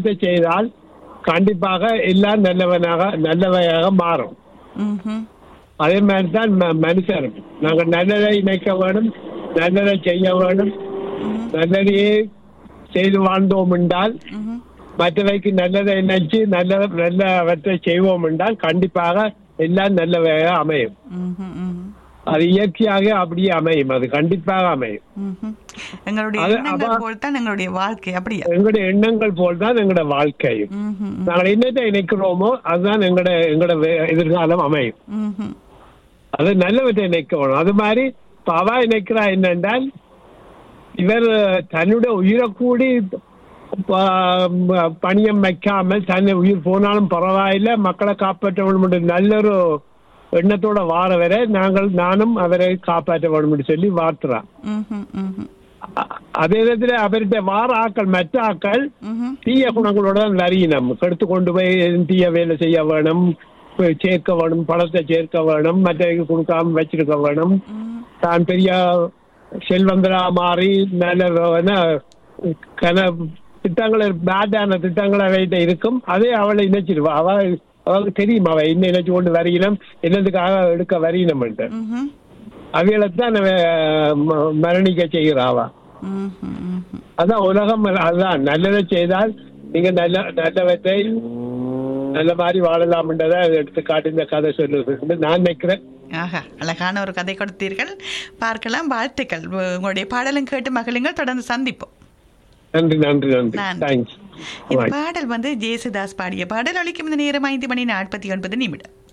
நல்லவற்றை செய்தால் கண்டிப்பாக எல்லாம் நல்லவனாக நல்லவையாக மாறும் ம்ஹும். அதே மாதிரி தான் ம- மனுஷரும் நாங்கள் நல்லதை நினைக்க வேணும் நல்லதை செய்ய வேணும் நல்லதையே செய்து வாழ்ந்தோம் என்றால் ம்ஹும். மற்றவைக்கு நல்லதை நினைச்சு நல்ல நல்லவற்றை செய்வோம் என்றால் கண்டிப்பாக எல்லாம் நல்லவையாக அமையும் ம்ஹும். ம்ஹும். அது இயற்கையாக அப்படியே அமையும் அது கண்டிப்பாக அமையும் ம்ஹும். எங்களுடைய அது எண்ணங்கள் அவ- போல் தான் எங்களுடைய வாழ்க்கை அப்படியா எங்களுடைய எண்ணங்கள் போல் தான் எங்களோட வாழ்க்கையும் ம்ஹும். நாங்கள் என்னத்தை நினைக்கிறோமோ அதுதான் எங்களோட எங்களோட வே- எதிர்காலம் அமையும் ம்ஹும். அது நல்லவற்றை நினைக்கணும் அது மாதிரி இப்ப அவ நினைக்கிறா என்னென்றால் இவர் தன்னுடைய உயிரை கூடி ப- பணியம் வைக்காமல் தன்னை உயிர் போனாலும் பரவாயில்லை மக்களை காப்பாற்ற வேண்டும் என்ற நல்ல ஒரு எண்ணத்தோட வார வரை நாங்கள் நானும் அவரை காப்பாற்ற வேண்டும் என்று சொல்லி வார்த்துறான் ம்ஹும். ம்ஹும். அ- அதே நேரத்தில் அவர்கிட்ட வார ஆக்கள் மற்ற ஆக்கள் ம்ஹும். தீய குணங்களோட தான் வரியணும் கெடுத்து கொண்டு போய் தீய வேலை செய்ய வேணும் போய் சேர்க்க வேணும் பணத்தை சேர்க்க வேணும் மற்றவங்க கொடுக்காம வச்சிருக்க வேணும் ம்ஹும். தான் பெரிய செல்வந்தரா மாறி நல்ல கன திட்டங்களை பேட்டான திட்டங்கள் அவகிட்ட இருக்கும் அதே அவளை இணைச்சிடுவா அவ அவளுக்கு தெரியும் அவ என்ன இணைச்சு கொண்டு வரையினம் என்னதுக்காக எடுக்க வரையினம்ன்ட்டு ம்ஹும். அவைகளைத்தான் அவ ம- மரணிக்க செய்கிறா அவ ம்ஹும். ம்ஹும். அதான் உலகம் அதுதான் நல்லதை செய்தால் நீங்க நல்ல நல்லவற்றை நல்ல மாதிரி வாழலாம்ன்றதை எடுத்துக்காட்டு இந்த கதை சொல்லுது நான் நினைக்கிறேன் ஆஹா அழகான ஒரு கதை கொடுத்தீர்கள் பார்க்கலாம் வாழ்த்துக்கள் உங்களுடைய பாடலும் கேட்டு மகளுங்கள் தொடர்ந்து சந்திப்போம் நன்றி நன்றி நன்றி நன்றி. தேங்க்ஸ் இந்த பாடல் வந்து ஜேசுதாஸ் பாடிய பாடல் அளிக்கும் இந்த நேரம் ஐந்து மணி நாற்பத்தி ஒன்பது நிமிடம்